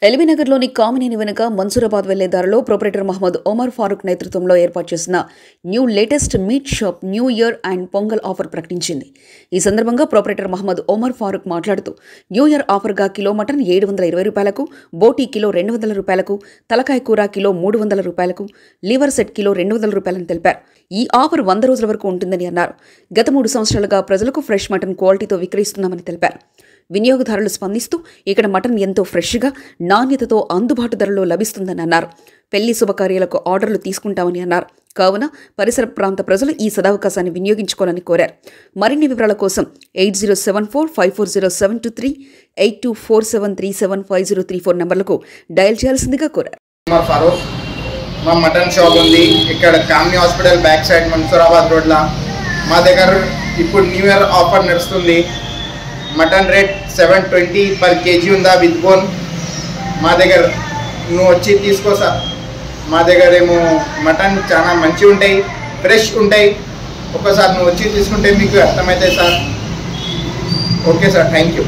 ఎల్బీనగర్లోని కామినేని వెనుక మన్సూరాబాద్ వెళ్లే దారిలో ప్రొపరేటర్ మహమ్మద్ ఒమర్ ఫారూక్ నేతృత్వంలో ఏర్పాటు చేసిన new latest meat shop new year and Pongal offer ప్రకటించింది ఈ సందర్భంగా ప్రొపరేటర్ మహమ్మద్ ఒమర్ ఫారూక్ మాట్లాడుతూ న్యూ ఇయర్ ఆఫర్గా కిలో మటన్ ఏడు వందల ఇరవై రూపాయలకు బోటీ కిలో రెండు వందల రూపాయలకు తలకాయ కూర కిలో మూడు వందల రూపాయలకు లివర్ సెట్ కిలో రెండు వందల రూపాయలని తెలిపారు ఈ ఆఫర్ వంద రోజుల వరకు ఉంటుందని అన్నారు గత మూడు సంవత్సరాలుగా ప్రజలకు ఫ్రెష్ మటన్ క్వాలిటీతో విక్రయిస్తున్నామని తెలిపారు వినియోగదారులు స్పందిస్తూ ఇక్కడ మటన్ ఎంతో ఫ్రెష్గా నాణ్యతతో అందుబాటు ధరలో లభిస్తుందని అన్నారు పెళ్లి శుభకార్యాలకు ఆర్డర్లు తీసుకుంటామని అన్నారు కావున పరిసర ప్రాంత ప్రజలు ఈ సదవకాశాన్ని వినియోగించుకోవాలని కోరారు మరిన్ని వివరాల కోసం eight zero seven four five four zero seven two three eight two four seven three seven five zero three four నంబర్లకు డయల్ చేయాల్సిందిగా కోరారు ఉమర్ ఫారూక్ మా మటన్ షాప్ ఉంది ఇక్కడ కామ్ని హాస్పిటల్ బ్యాక్ సైడ్ మన్సూరాబాద్ రోడ్లో మా దగ్గర ఇప్పుడు న్యూ ఇయర్ ఆఫర్ నడుస్తుంది mutton rate seven twenty per KG ఉందా విత్ బోన్ మా దగ్గర నువ్వు వచ్చి తీసుకో సార్ మా దగ్గర ఏమో మటన్ చాలా మంచిగా ఉంటాయి ఫ్రెష్ ఉంటాయి ఒక్కసారి నువ్వు వచ్చి తీసుకుంటే మీకు అర్థమవుతాయి sir okay sir thank you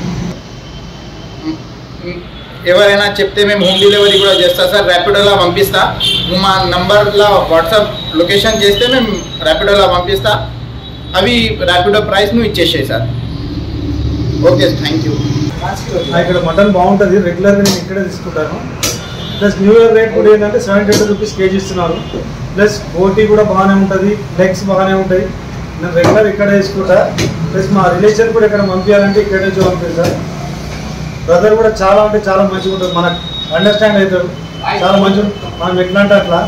ఎవరైనా చెప్తే మేము హోమ్ డెలివరీ కూడా చేస్తా సార్ ర్యాపిడోలో పంపిస్తా నువ్వు మా నంబర్లో వాట్సాప్ లొకేషన్ చేస్తే మేము ర్యాపిడోలో పంపిస్తా అవి ర్యాపిడో ప్రైస్ నువ్వు ఇచ్చేసాయి సార్ ఓకే థ్యాంక్ యూ ఆ, ఇక్కడ మటన్ బాగుంటుంది రెగ్యులర్గా నేను ఇక్కడే తీసుకుంటాను ప్లస్ న్యూ ఇయర్ రేట్ కూడా ఏంటంటే సెవెంటీ ఎయిట్ రూపీస్ కేజీ ఇస్తున్నారు ప్లస్ బోటీ కూడా బాగానే ఉంటుంది లెగ్స్ బాగానే ఉంటాయి నేను రెగ్యులర్ ఇక్కడే తీసుకుంటా ప్లస్ మా రిలేషన్ కూడా ఇక్కడ పంపించాలంటే ఇక్కడ నుంచి పంపిస్తా బ్రదర్ కూడా చాలా అంటే చాలా మంచిగా ఉంటుంది మనకు అండర్స్టాండ్ అవుతారు చాలా మంచిగా మనం ఎట్లా అంటే అట్లా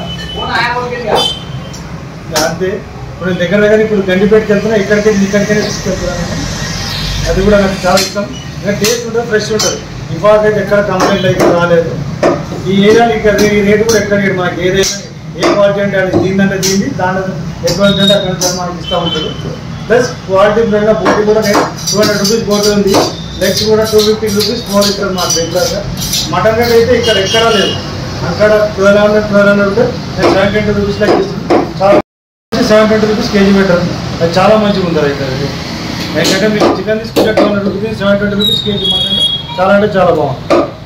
ఇక అంతే ఇప్పుడు నేను దగ్గర దగ్గర ఇప్పుడు గండిపేటకి వెళ్తున్నా ఇక్కడికి ఇక్కడికైనా తీసుకెళ్తున్నాను అది కూడా నాకు చాలా ఇష్టం ఇంకా టేస్ట్ ఉంటుంది ఫ్రెష్ ఉంటుంది ఇవాళ అయితే ఎక్కడ కంప్లైంట్ అయితే రాలేదు ఈ ఏరియాలో ఇక్కడ ఈ రేటు కూడా ఎక్కడ లేదు మనకి ఏదైనా ఏ క్వాలిటీ అంటే అది దీన్ని దీన్ని దాంట్లో ఎక్కువ అంటే అక్కడ నుంచి మనకి ఇస్తూ ఉంటుంది ప్లస్ క్వాలిటీ పరంగా బోటీ కూడా టూ హండ్రెడ్ రూపీస్ బోటీ ఉంది లెగ్స్ కూడా టూ ఫిఫ్టీ రూపీస్ మోర్ ఇస్తారు మాకు రెగ్యులర్గా మటన్ రేట్ అయితే ఇక్కడ ఎక్కడా లేదు అక్కడ ట్వెల్వ్ హండ్రెడ్ ట్వెల్వ్ హండ్రెడ్ ఉంటే నేను సెవెన్ ట్వంటీ రూపీస్ లెక్క ఇస్తుంది చాలా సెవెన్ ట్వంటీ రూపీస్ కేజీ పెట్టారు అది చాలా మంచిగా ఉంటుంది అయితే అది ఎందుకంటే మీకు చికెన్ తీసుకుంటే two hundred rupees seven twenty rupees KG mutton చాలా అంటే చాలా బాగుంది